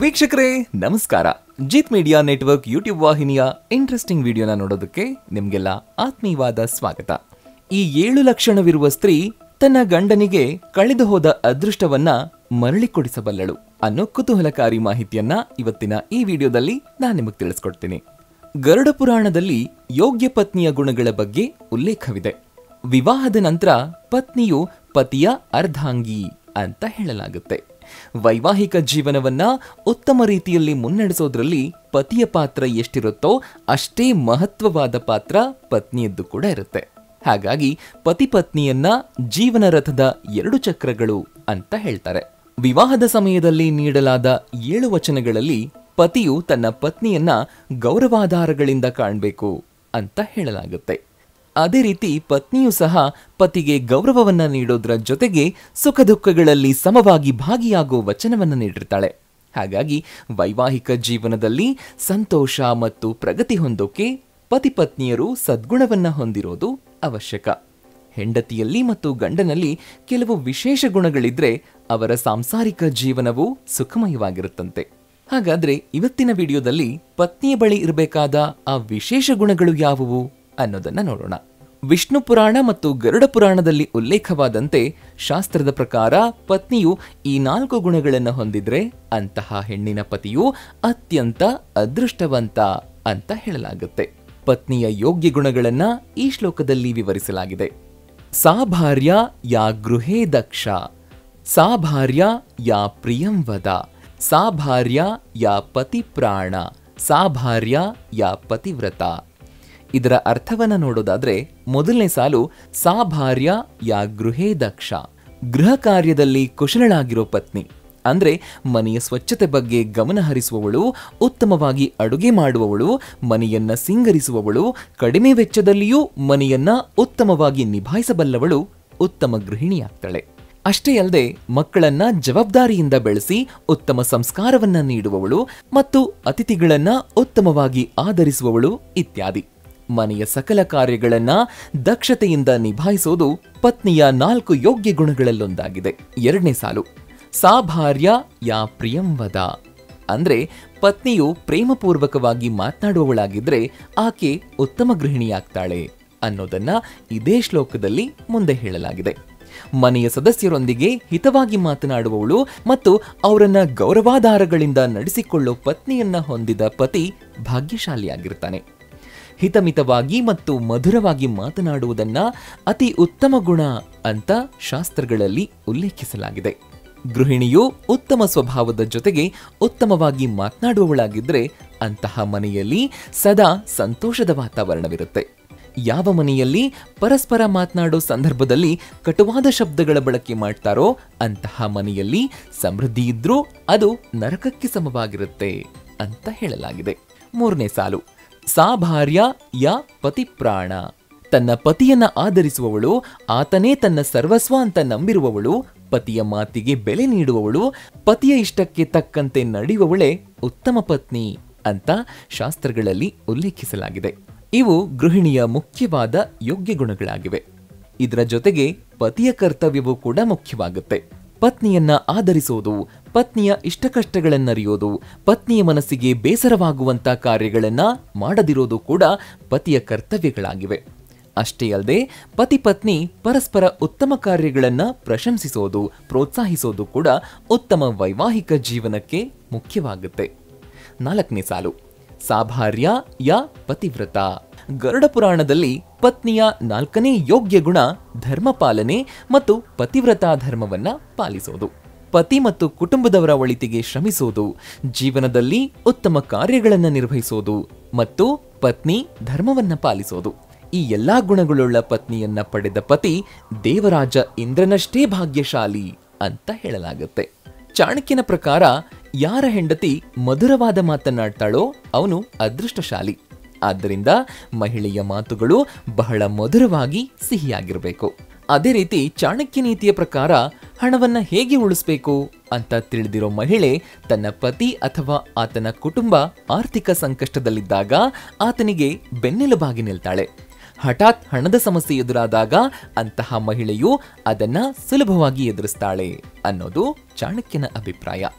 ವೀಕ್ಷಕರೇ ನಮಸ್ಕಾರ Jith media network YouTube ವಾಹಿನಿಯ ಇಂಟ್ರೆಸ್ಟಿಂಗ್ ವಿಡಿಯೋನ ನೋಡೋದಕ್ಕೆ ನಿಮ್ಗೆಲ್ಲ ಆತ್ಮೀಯವಾದ ಸ್ವಾಗತ ಈ ಏಳು ಲಕ್ಷಣವಿರುವ ಸ್ತ್ರೀ ತನ್ನ ಗಂಡನಿಗೆ ಕಳೆದು ಹೋದ ಅದೃಷ್ಟವನ್ನ ಮರಳಿ ಕೊಡಿಸಬಲ್ಲಳು ಅನ್ನೋ ಕುತೂಹಲಕಾರಿ ಮಾಹಿತಿಯನ್ನ ಇವತ್ತಿನ ಈ ವಿಡಿಯೋದಲ್ಲಿ ನಾನು ನಿಮಗೆ ತಿಳಿಸ್ಕೊಡ್ತೀನಿ ಗರುಡ ಪುರಾಣದಲ್ಲಿ ಯೋಗ್ಯ ಪತ್ನಿಯ ಗುಣಗಳ ಬಗ್ಗೆ ಉಲ್ಲೇಖವಿದೆ ವಿವಾಹದ ನಂತರ ಪತ್ನಿಯು ಪತಿಯ ಅರ್ಧಾಂಗಿ ಅಂತ ಹೇಳಲಾಗುತ್ತೆ ವೈವಾಹಿಕ ಜೀವನವನ್ನ ಉತ್ತಮ ರೀತಿಯಲ್ಲಿ ಮುನ್ನಡೆಸೋದ್ರಲ್ಲಿ ಪತಿಯ ಪಾತ್ರ ಎಷ್ಟಿರುತ್ತೋ ಅಷ್ಟೇ ಮಹತ್ವವಾದ ಪಾತ್ರ ಪತ್ನಿಯದ್ದು ಕೂಡ ಇರುತ್ತೆ ಹಾಗಾಗಿ ಪತಿ ಪತ್ನಿಯನ್ನ ಜೀವನ ರಥದ ಎರಡು ಚಕ್ರಗಳು ಅಂತ ಹೇಳ್ತಾರೆ ವಿವಾಹದ ಸಮಯದಲ್ಲಿ ನೀಡಲಾದ ಏಳು ವಚನಗಳಲ್ಲಿ ಪತಿಯು ತನ್ನ ಪತ್ನಿಯನ್ನ ಗೌರವಾಧಾರಗಳಿಂದ ಕಾಣಬೇಕು ಅಂತ ಹೇಳಲಾಗುತ್ತೆ ಅದೇ ರೀತಿ ಪತ್ನಿಯೂ ಸಹ ಪತಿಗೆ ಗೌರವವನ್ನ ನೀಡೋದ್ರ ಜೊತೆಗೆ ಸುಖ ದುಃಖಗಳಲ್ಲಿ ಸಮವಾಗಿ ಭಾಗಿಯಾಗೋ ವಚನವನ್ನ ನೀಡಿರ್ತಾಳೆ ಹಾಗಾಗಿ ವೈವಾಹಿಕ ಜೀವನದಲ್ಲಿ ಸಂತೋಷ ಮತ್ತು ಪ್ರಗತಿ ಹೊಂದೋಕೆ ಪತಿ ಪತ್ನಿಯರು ಸದ್ಗುಣವನ್ನ ಹೊಂದಿರೋದು ಅವಶ್ಯಕ ಹೆಂಡತಿಯಲ್ಲಿ ಮತ್ತು ಗಂಡನಲ್ಲಿ ಕೆಲವು ವಿಶೇಷ ಗುಣಗಳಿದ್ರೆ ಅವರ ಸಾಂಸಾರಿಕ ಜೀವನವು ಸುಖಮಯವಾಗಿರುತ್ತಂತೆ ಹಾಗಾದ್ರೆ ಇವತ್ತಿನ ವಿಡಿಯೋದಲ್ಲಿ ಪತ್ನಿಯ ಬಳಿ ಇರಬೇಕಾದ ಆ ವಿಶೇಷ ಗುಣಗಳು ಯಾವುವು ಅನ್ನೋದನ್ನ ನೋಡೋಣ ವಿಷ್ಣು ಪುರಾಣ ಮತ್ತು ಗರುಡ ಪುರಾಣದಲ್ಲಿ ಉಲ್ಲೇಖವಾದಂತೆ ಶಾಸ್ತ್ರದ ಪ್ರಕಾರ ಪತ್ನಿಯು ಈ ನಾಲ್ಕು ಗುಣಗಳನ್ನು ಹೊಂದಿದ್ರೆ ಅಂತಹ ಹೆಣ್ಣಿನ ಪತಿಯು ಅತ್ಯಂತ ಅದೃಷ್ಟವಂತ ಅಂತ ಹೇಳಲಾಗುತ್ತೆ ಪತ್ನಿಯ ಯೋಗ್ಯ ಗುಣಗಳನ್ನ ಈ ಶ್ಲೋಕದಲ್ಲಿ ವಿವರಿಸಲಾಗಿದೆ ಸಾ ಭಾರ್ಯ ಯಾ ಗೃಹೇ ದಕ್ಷ ಸಾ ಭಾರ್ಯ ಯಾ ಪ್ರಿಯಂ ವದ ಸಾ ಭಾರ್ಯ ಯಾ ಪತಿ ಪ್ರಾಣ ಸಾ ಭಾರ್ಯ ಯಾ ಪತಿವ್ರತ ಇದರ ಅರ್ಥವನ್ನ ನೋಡೋದಾದ್ರೆ ಮೊದಲನೇ ಸಾಲು ಸಾ ಭಾರ್ಯ ಯಾ ಗೃಹೇ ದಕ್ಷ ಗೃಹ ಕಾರ್ಯದಲ್ಲಿ ಕುಶಲಳಾಗಿರೋ ಪತ್ನಿ ಅಂದ್ರೆ ಮನೆಯ ಸ್ವಚ್ಛತೆ ಬಗ್ಗೆ ಗಮನ ಹರಿಸುವವಳು ಉತ್ತಮವಾಗಿ ಅಡುಗೆ ಮಾಡುವವಳು ಮನೆಯನ್ನ ಸಿಂಗರಿಸುವವಳು ಕಡಿಮೆ ವೆಚ್ಚದಲ್ಲಿಯೂ ಮನೆಯನ್ನ ಉತ್ತಮವಾಗಿ ನಿಭಾಯಿಸಬಲ್ಲವಳು ಉತ್ತಮ ಗೃಹಿಣಿಯಾಗ್ತಾಳೆ ಅಷ್ಟೇ ಅಲ್ಲದೆ ಮಕ್ಕಳನ್ನ ಜವಾಬ್ದಾರಿಯಿಂದ ಬೆಳೆಸಿ ಉತ್ತಮ ಸಂಸ್ಕಾರವನ್ನ ನೀಡುವವಳು ಮತ್ತು ಅತಿಥಿಗಳನ್ನ ಉತ್ತಮವಾಗಿ ಆಧರಿಸುವವಳು ಇತ್ಯಾದಿ ಮನೆಯ ಸಕಲ ಕಾರ್ಯಗಳನ್ನ ದಕ್ಷತೆಯಿಂದ ನಿಭಾಯಿಸೋದು ಪತ್ನಿಯ ನಾಲ್ಕು ಯೋಗ್ಯ ಗುಣಗಳಲ್ಲೊಂದಾಗಿದೆ ಎರಡನೇ ಸಾಲು ಸಾ ಭಾರ್ಯ ಯಾ ಪ್ರಿಯಂವದ ಅಂದ್ರೆ ಪತ್ನಿಯು ಪ್ರೇಮಪೂರ್ವಕವಾಗಿ ಮಾತನಾಡುವವಳಾಗಿದ್ರೆ ಆಕೆ ಉತ್ತಮ ಗೃಹಿಣಿಯಾಗ್ತಾಳೆ ಅನ್ನೋದನ್ನ ಇದೇ ಶ್ಲೋಕದಲ್ಲಿ ಮುಂದೆ ಹೇಳಲಾಗಿದೆ ಮನೆಯ ಸದಸ್ಯರೊಂದಿಗೆ ಹಿತವಾಗಿ ಮಾತನಾಡುವವಳು ಮತ್ತು ಅವರನ್ನ ಗೌರವಾಧಾರಗಳಿಂದ ನಡೆಸಿಕೊಳ್ಳೋ ಪತ್ನಿಯನ್ನ ಹೊಂದಿದ ಪತಿ ಭಾಗ್ಯಶಾಲಿಯಾಗಿರ್ತಾನೆ ಹಿತಮಿತವಾಗಿ ಮತ್ತು ಮಧುರವಾಗಿ ಮಾತನಾಡುವುದನ್ನ ಅತಿ ಉತ್ತಮ ಗುಣ ಅಂತ ಶಾಸ್ತ್ರಗಳಲ್ಲಿ ಉಲ್ಲೇಖಿಸಲಾಗಿದೆ ಗೃಹಿಣಿಯು ಉತ್ತಮ ಸ್ವಭಾವದ ಜೊತೆಗೆ ಉತ್ತಮವಾಗಿ ಮಾತನಾಡುವವಳಾಗಿದ್ರೆ ಅಂತಹ ಮನೆಯಲ್ಲಿ ಸದಾ ಸಂತೋಷದ ವಾತಾವರಣವಿರುತ್ತೆ ಯಾವ ಮನೆಯಲ್ಲಿ ಪರಸ್ಪರ ಮಾತನಾಡೋ ಸಂದರ್ಭದಲ್ಲಿ ಕಟುವಾದ ಶಬ್ದಗಳ ಬಳಕೆ ಮಾಡ್ತಾರೋ ಅಂತಹ ಮನೆಯಲ್ಲಿ ಸಮೃದ್ಧಿ ಇದ್ರೂ ಅದು ನರಕಕ್ಕೆ ಸಮವಾಗಿರುತ್ತೆ ಅಂತ ಹೇಳಲಾಗಿದೆ ಮೂರನೇ ಸಾಲು ಸಾ ಭಾರ್ಯ ಯ ಪತಿ ಪ್ರಾಣ ತನ್ನ ಪತಿಯನ್ನ ಆಧರಿಸುವವಳು ಆತನೇ ತನ್ನ ಸರ್ವಸ್ವ ಅಂತ ನಂಬಿರುವವಳು ಪತಿಯ ಮಾತಿಗೆ ಬೆಲೆ ನೀಡುವವಳು ಪತಿಯ ಇಷ್ಟಕ್ಕೆ ತಕ್ಕಂತೆ ನಡೆಯುವವಳೇ ಉತ್ತಮ ಪತ್ನಿ ಅಂತ ಶಾಸ್ತ್ರಗಳಲ್ಲಿ ಉಲ್ಲೇಖಿಸಲಾಗಿದೆ ಇವು ಗೃಹಿಣಿಯ ಮುಖ್ಯವಾದ ಯೋಗ್ಯ ಗುಣಗಳಾಗಿವೆ ಇದರ ಜೊತೆಗೆ ಪತಿಯ ಕರ್ತವ್ಯವೂ ಕೂಡ ಮುಖ್ಯವಾಗುತ್ತೆ ಪತ್ನಿಯನ್ನ ಆಧರಿಸೋದು ಪತ್ನಿಯ ಇಷ್ಟಕಷ್ಟಗಳನ್ನರಿಯೋದು ಪತ್ನಿಯ ಮನಸ್ಸಿಗೆ ಬೇಸರವಾಗುವಂತ ಕಾರ್ಯಗಳನ್ನ ಮಾಡದಿರೋದು ಕೂಡ ಪತಿಯ ಕರ್ತವ್ಯಗಳಾಗಿವೆ ಅಷ್ಟೇ ಅಲ್ಲದೆ ಪತಿ ಪತ್ನಿ ಪರಸ್ಪರ ಉತ್ತಮ ಕಾರ್ಯಗಳನ್ನ ಪ್ರಶಂಸಿಸೋದು ಪ್ರೋತ್ಸಾಹಿಸೋದು ಕೂಡ ಉತ್ತಮ ವೈವಾಹಿಕ ಜೀವನಕ್ಕೆ ಮುಖ್ಯವಾಗುತ್ತೆ ನಾಲ್ಕನೇ ಸಾಲು ಸಾಭಾರ್ಯ ಯ ಪತಿವ್ರತ ಗರುಡ ಪುರಾಣದಲ್ಲಿ ಪತ್ನಿಯ ನಾಲ್ಕನೇ ಯೋಗ್ಯ ಗುಣ ಧರ್ಮ ಪಾಲನೆ ಮತ್ತು ಪತಿವ್ರತಾ ಧರ್ಮವನ್ನ ಪಾಲಿಸೋದು ಪತಿ ಮತ್ತು ಕುಟುಂಬದವರ ಒಳಿತಿಗೆ ಶ್ರಮಿಸೋದು ಜೀವನದಲ್ಲಿ ಉತ್ತಮ ಕಾರ್ಯಗಳನ್ನು ನಿರ್ವಹಿಸೋದು ಮತ್ತು ಪತ್ನಿ ಧರ್ಮವನ್ನ ಪಾಲಿಸೋದು ಈ ಎಲ್ಲಾ ಗುಣಗಳುಳ್ಳ ಪತ್ನಿಯನ್ನ ಪಡೆದ ಪತಿ ದೇವರಾಜ ಇಂದ್ರನಷ್ಟೇ ಭಾಗ್ಯಶಾಲಿ ಅಂತ ಹೇಳಲಾಗುತ್ತೆ ಚಾಣಕ್ಯನ ಪ್ರಕಾರ ಯಾರ ಹೆಂಡತಿ ಮಧುರವಾದ ಮಾತನಾಡ್ತಾಳೋ ಅವನು ಅದೃಷ್ಟಶಾಲಿ ಆದ್ದರಿಂದ ಮಹಿಳೆಯ ಮಾತುಗಳು ಬಹಳ ಮಧುರವಾಗಿ ಸಿಹಿಯಾಗಿರಬೇಕು ಅದೇ ರೀತಿ ಚಾಣಕ್ಯ ನೀತಿಯ ಪ್ರಕಾರ ಹಣವನ್ನ ಹೇಗೆ ಉಳಿಸ್ಬೇಕು ಅಂತ ತಿಳಿದಿರೋ ಮಹಿಳೆ ತನ್ನ ಪತಿ ಅಥವಾ ಆತನ ಕುಟುಂಬ ಆರ್ಥಿಕ ಸಂಕಷ್ಟದಲ್ಲಿದ್ದಾಗ ಆತನಿಗೆ ಬೆನ್ನೆಲುಬಾಗಿ ನಿಲ್ತಾಳೆ ಹಠಾತ್ ಹಣದ ಸಮಸ್ಯೆ ಎದುರಾದಾಗ ಅಂತಹ ಮಹಿಳೆಯು ಅದನ್ನ ಸುಲಭವಾಗಿ ಎದುರಿಸ್ತಾಳೆ ಅನ್ನೋದು ಚಾಣಕ್ಯನ ಅಭಿಪ್ರಾಯ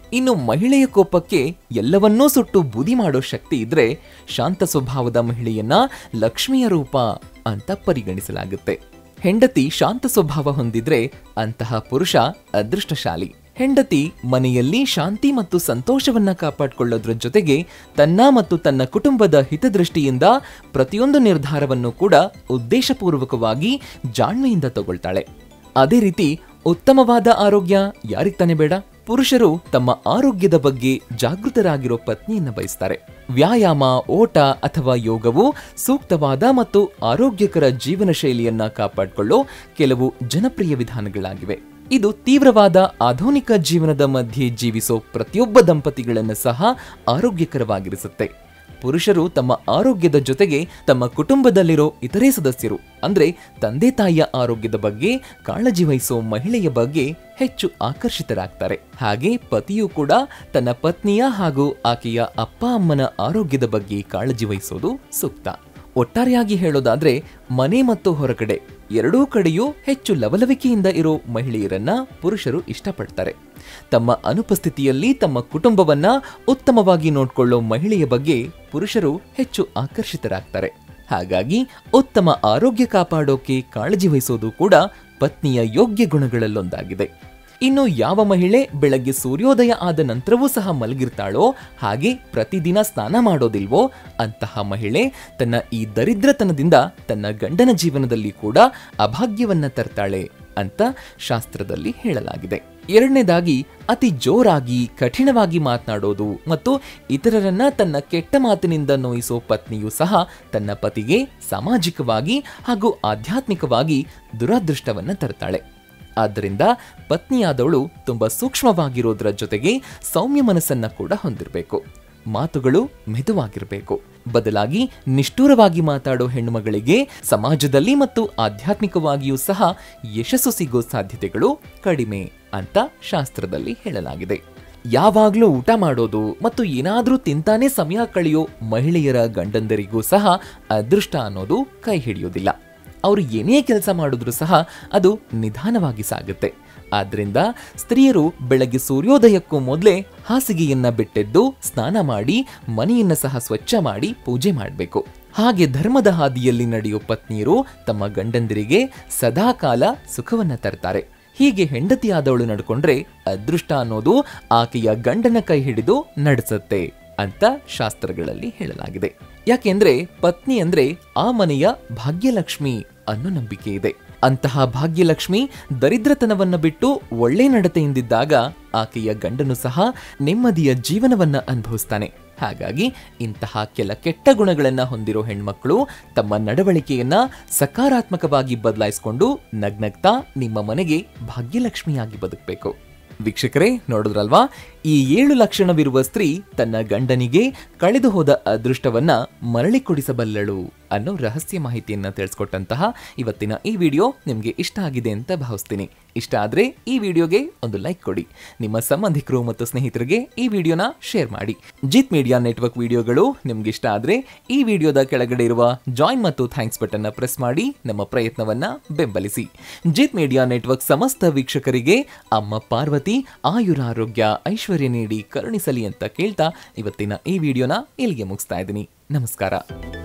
ಇನ್ನು ಮಹಿಳೆಯ ಕೋಪಕ್ಕೆ ಎಲ್ಲವನ್ನೂ ಸುಟ್ಟು ಬುದಿ ಮಾಡೋ ಶಕ್ತಿ ಇದ್ರೆ ಶಾಂತ ಸ್ವಭಾವದ ಮಹಿಳೆಯನ್ನ ಲಕ್ಷ್ಮಿಯ ರೂಪ ಅಂತ ಪರಿಗಣಿಸಲಾಗುತ್ತೆ ಹೆಂಡತಿ ಶಾಂತ ಸ್ವಭಾವ ಹೊಂದಿದ್ರೆ ಅಂತಹ ಪುರುಷ ಅದೃಷ್ಟಶಾಲಿ ಹೆಂಡತಿ ಮನೆಯಲ್ಲಿ ಶಾಂತಿ ಮತ್ತು ಸಂತೋಷವನ್ನ ಕಾಪಾಡಿಕೊಳ್ಳೋದ್ರ ಜೊತೆಗೆ ತನ್ನ ಮತ್ತು ತನ್ನ ಕುಟುಂಬದ ಹಿತದೃಷ್ಟಿಯಿಂದ ಪ್ರತಿಯೊಂದು ನಿರ್ಧಾರವನ್ನು ಕೂಡ ಉದ್ದೇಶಪೂರ್ವಕವಾಗಿ ಜಾಣ್ಮೆಯಿಂದ ತಗೊಳ್ತಾಳೆ ಅದೇ ರೀತಿ ಉತ್ತಮವಾದ ಆರೋಗ್ಯ ಯಾರಿಗ್ ತಾನೇ ಬೇಡ ಪುರುಷರು ತಮ್ಮ ಆರೋಗ್ಯದ ಬಗ್ಗೆ ಜಾಗೃತರಾಗಿರೋ ಪತ್ನಿಯನ್ನ ಬಯಸ್ತಾರೆ ವ್ಯಾಯಾಮ ಓಟ ಅಥವಾ ಯೋಗವು ಸೂಕ್ತವಾದ ಮತ್ತು ಆರೋಗ್ಯಕರ ಜೀವನ ಶೈಲಿಯನ್ನ ಕಾಪಾಡಿಕೊಳ್ಳೋ ಕೆಲವು ಜನಪ್ರಿಯ ವಿಧಾನಗಳಾಗಿವೆ ಇದು ತೀವ್ರವಾದ ಆಧುನಿಕ ಜೀವನದ ಮಧ್ಯೆ ಜೀವಿಸೋ ಪ್ರತಿಯೊಬ್ಬ ದಂಪತಿಗಳನ್ನು ಸಹ ಆರೋಗ್ಯಕರವಾಗಿರಿಸುತ್ತೆ ಪುರುಷರು ತಮ್ಮ ಆರೋಗ್ಯದ ಜೊತೆಗೆ ತಮ್ಮ ಕುಟುಂಬದಲ್ಲಿರೋ ಇತರೆ ಸದಸ್ಯರು ಅಂದ್ರೆ ತಂದೆ ತಾಯಿಯ ಆರೋಗ್ಯದ ಬಗ್ಗೆ ಕಾಳಜಿ ವಹಿಸೋ ಮಹಿಳೆಯ ಬಗ್ಗೆ ಹೆಚ್ಚು ಆಕರ್ಷಿತರಾಗ್ತಾರೆ ಹಾಗೆ ಪತಿಯು ಕೂಡ ತನ್ನ ಪತ್ನಿಯ ಹಾಗೂ ಆಕೆಯ ಅಪ್ಪ ಅಮ್ಮನ ಆರೋಗ್ಯದ ಬಗ್ಗೆ ಕಾಳಜಿ ವಹಿಸೋದು ಸೂಕ್ತ ಒಟ್ಟಾರೆಯಾಗಿ ಹೇಳೋದಾದ್ರೆ ಮನೆ ಮತ್ತು ಹೊರಗಡೆ ಎರಡೂ ಕಡೆಯೂ ಹೆಚ್ಚು ಲವಲವಿಕೆಯಿಂದ ಇರೋ ಮಹಿಳೆಯರನ್ನ ಪುರುಷರು ಇಷ್ಟಪಡ್ತಾರೆ ತಮ್ಮ ಅನುಪಸ್ಥಿತಿಯಲ್ಲಿ ತಮ್ಮ ಕುಟುಂಬವನ್ನ ಉತ್ತಮವಾಗಿ ನೋಡ್ಕೊಳ್ಳೋ ಮಹಿಳೆಯ ಬಗ್ಗೆ ಪುರುಷರು ಹೆಚ್ಚು ಆಕರ್ಷಿತರಾಗ್ತಾರೆ ಹಾಗಾಗಿ ಉತ್ತಮ ಆರೋಗ್ಯ ಕಾಪಾಡೋಕೆ ಕಾಳಜಿ ವಹಿಸೋದು ಕೂಡ ಪತ್ನಿಯ ಯೋಗ್ಯ ಗುಣಗಳಲ್ಲೊಂದಾಗಿದೆ ಇನ್ನು ಯಾವ ಮಹಿಳೆ ಬೆಳಗ್ಗೆ ಸೂರ್ಯೋದಯ ಆದ ನಂತರವೂ ಸಹ ಮಲಗಿರ್ತಾಳೋ ಹಾಗೆ ಪ್ರತಿದಿನ ಸ್ನಾನ ಮಾಡೋದಿಲ್ವೋ ಅಂತಹ ಮಹಿಳೆ ತನ್ನ ಈ ದರಿದ್ರತನದಿಂದ ತನ್ನ ಗಂಡನ ಜೀವನದಲ್ಲಿ ಕೂಡ ಅಭಾಗ್ಯವನ್ನ ತರ್ತಾಳೆ ಅಂತ ಶಾಸ್ತ್ರದಲ್ಲಿ ಹೇಳಲಾಗಿದೆ ಎರಡನೇದಾಗಿ ಅತಿ ಜೋರಾಗಿ ಕಠಿಣವಾಗಿ ಮಾತನಾಡೋದು ಮತ್ತು ಇತರರನ್ನ ತನ್ನ ಕೆಟ್ಟ ಮಾತಿನಿಂದ ನೋಯಿಸೋ ಪತ್ನಿಯು ಸಹ ತನ್ನ ಪತಿಗೆ ಸಾಮಾಜಿಕವಾಗಿ ಹಾಗೂ ಆಧ್ಯಾತ್ಮಿಕವಾಗಿ ದುರಾದೃಷ್ಟವನ್ನ ತರ್ತಾಳೆ ಆದ್ದರಿಂದ ಪತ್ನಿಯಾದವಳು ತುಂಬಾ ಸೂಕ್ಷ್ಮವಾಗಿರೋದ್ರ ಜೊತೆಗೆ ಸೌಮ್ಯ ಮನಸ್ಸನ್ನ ಕೂಡ ಹೊಂದಿರಬೇಕು ಮಾತುಗಳು ಮೆದುವಾಗಿರಬೇಕು ಬದಲಾಗಿ ನಿಷ್ಠೂರವಾಗಿ ಮಾತಾಡೋ ಹೆಣ್ಣುಮಗಳಿಗೆ ಸಮಾಜದಲ್ಲಿ ಮತ್ತು ಆಧ್ಯಾತ್ಮಿಕವಾಗಿಯೂ ಸಹ ಯಶಸ್ಸು ಸಿಗೋ ಸಾಧ್ಯತೆಗಳು ಕಡಿಮೆ ಅಂತ ಶಾಸ್ತ್ರದಲ್ಲಿ ಹೇಳಲಾಗಿದೆ ಯಾವಾಗ್ಲೂ ಊಟ ಮಾಡೋದು ಮತ್ತು ಏನಾದ್ರೂ ತಿಂತಾನೆ ಸಮಯ ಕಳೆಯೋ ಮಹಿಳೆಯರ ಗಂಡಂದರಿಗೂ ಸಹ ಅದೃಷ್ಟ ಅನ್ನೋದು ಕೈ ಹಿಡಿಯೋದಿಲ್ಲ ಅವರು ಏನೇ ಕೆಲಸ ಮಾಡಿದ್ರೂ ಸಹ ಅದು ನಿಧಾನವಾಗಿ ಸಾಗುತ್ತೆ ಆದ್ರಿಂದ ಸ್ತ್ರೀಯರು ಬೆಳಗ್ಗೆ ಸೂರ್ಯೋದಯಕ್ಕೂ ಮೊದಲೇ ಹಾಸಿಗೆಯನ್ನ ಬಿಟ್ಟೆದ್ದು ಸ್ನಾನ ಮಾಡಿ ಮನೆಯನ್ನ ಸಹ ಸ್ವಚ್ಛ ಮಾಡಿ ಪೂಜೆ ಮಾಡಬೇಕು ಹಾಗೆ ಧರ್ಮದ ಹಾದಿಯಲ್ಲಿ ನಡೆಯೋ ಪತ್ನಿಯರು ತಮ್ಮ ಗಂಡಂದಿರಿಗೆ ಸದಾಕಾಲ ಸುಖವನ್ನ ತರ್ತಾರೆ ಹೀಗೆ ಹೆಂಡತಿಯಾದವಳು ನಡ್ಕೊಂಡ್ರೆ ಅದೃಷ್ಟ ಅನ್ನೋದು ಆಕೆಯ ಗಂಡನ ಕೈ ಹಿಡಿದು ನಡೆಸುತ್ತೆ ಅಂತ ಶಾಸ್ತ್ರಗಳಲ್ಲಿ ಹೇಳಲಾಗಿದೆ ಯಾಕೆಂದ್ರೆ ಪತ್ನಿ ಅಂದ್ರೆ ಆ ಮನೆಯ ಭಾಗ್ಯಲಕ್ಷ್ಮಿ ಅನ್ನೋ ನಂಬಿಕೆ ಇದೆ ಅಂತಹ ಭಾಗ್ಯಲಕ್ಷ್ಮಿ ದರಿದ್ರತನವನ್ನ ಬಿಟ್ಟು ಒಳ್ಳೆ ನಡತೆಯಿಂದಿದ್ದಾಗ ಆಕೆಯ ಗಂಡನು ಸಹ ನೆಮ್ಮದಿಯ ಜೀವನವನ್ನ ಅನುಭವಿಸ್ತಾನೆ ಹಾಗಾಗಿ ಇಂತಹ ಕೆಲ ಕೆಟ್ಟ ಗುಣಗಳನ್ನ ಹೊಂದಿರೋ ಹೆಣ್ಮಕ್ಳು ತಮ್ಮ ನಡವಳಿಕೆಯನ್ನ ಸಕಾರಾತ್ಮಕವಾಗಿ ಬದಲಾಯಿಸಿಕೊಂಡು ನಗ್ನಗ್ತಾ ನಿಮ್ಮ ಮನೆಗೆ ಭಾಗ್ಯಲಕ್ಷ್ಮಿಯಾಗಿ ಬದುಕಬೇಕು ವೀಕ್ಷಕರೇ ನೋಡಿದ್ರಲ್ವಾ ಈ ಏಳು ಲಕ್ಷಣವಿರುವ ಸ್ತ್ರೀ ತನ್ನ ಗಂಡನಿಗೆ ಕಳೆದು ಹೋದ ಅದೃಷ್ಟವನ್ನ ಮರಳಿ ಕೊಡಿಸಬಲ್ಲಳು ಅನ್ನೋ ರಹಸ್ಯ ಮಾಹಿತಿಯನ್ನ ತಿಳಿಸ್ಕೊಟ್ಟಂತಹ ಇವತ್ತಿನ ಈ ವಿಡಿಯೋ ನಿಮ್ಗೆ ಇಷ್ಟ ಆಗಿದೆ ಅಂತ ಭಾವಿಸ್ತೀನಿ ಇಷ್ಟ ಆದ್ರೆ ಈ ವಿಡಿಯೋಗೆ ಒಂದು ಲೈಕ್ ಕೊಡಿ ನಿಮ್ಮ ಸಂಬಂಧಿಕರು ಮತ್ತು ಸ್ನೇಹಿತರಿಗೆ ಈ ವಿಡಿಯೋನ ಶೇರ್ ಮಾಡಿ ಜಿತ್ ಮೀಡಿಯಾ ನೆಟ್ವರ್ಕ್ ವಿಡಿಯೋಗಳು ನಿಮ್ಗೆ ಇಷ್ಟ ಆದ್ರೆ ಈ ವಿಡಿಯೋದ ಕೆಳಗಡೆ ಇರುವ ಜಾಯಿನ್ ಮತ್ತು ಥ್ಯಾಂಕ್ಸ್ ಬಟನ್ ನ ಪ್ರೆಸ್ ಮಾಡಿ ನಮ್ಮ ಪ್ರಯತ್ನವನ್ನ ಬೆಂಬಲಿಸಿ ಜಿತ್ ಮೀಡಿಯಾ ನೆಟ್ವರ್ಕ್ ಸಮಸ್ತ ವೀಕ್ಷಕರಿಗೆ ಅಮ್ಮ ಪಾರ್ವತಿ ಆಯುರಾರೋಗ್ಯ ಐಶ್ವರ್ಯ ನೀಡಿ ಕರುಣಿಸಲಿ ಅಂತ ಕೇಳ್ತಾ ಇವತ್ತಿನ ಈ ವಿಡಿಯೋನ ಇಲ್ಲಿಗೆ ಮುಗಿಸ್ತಾ ಇದ್ದೀನಿ ನಮಸ್ಕಾರ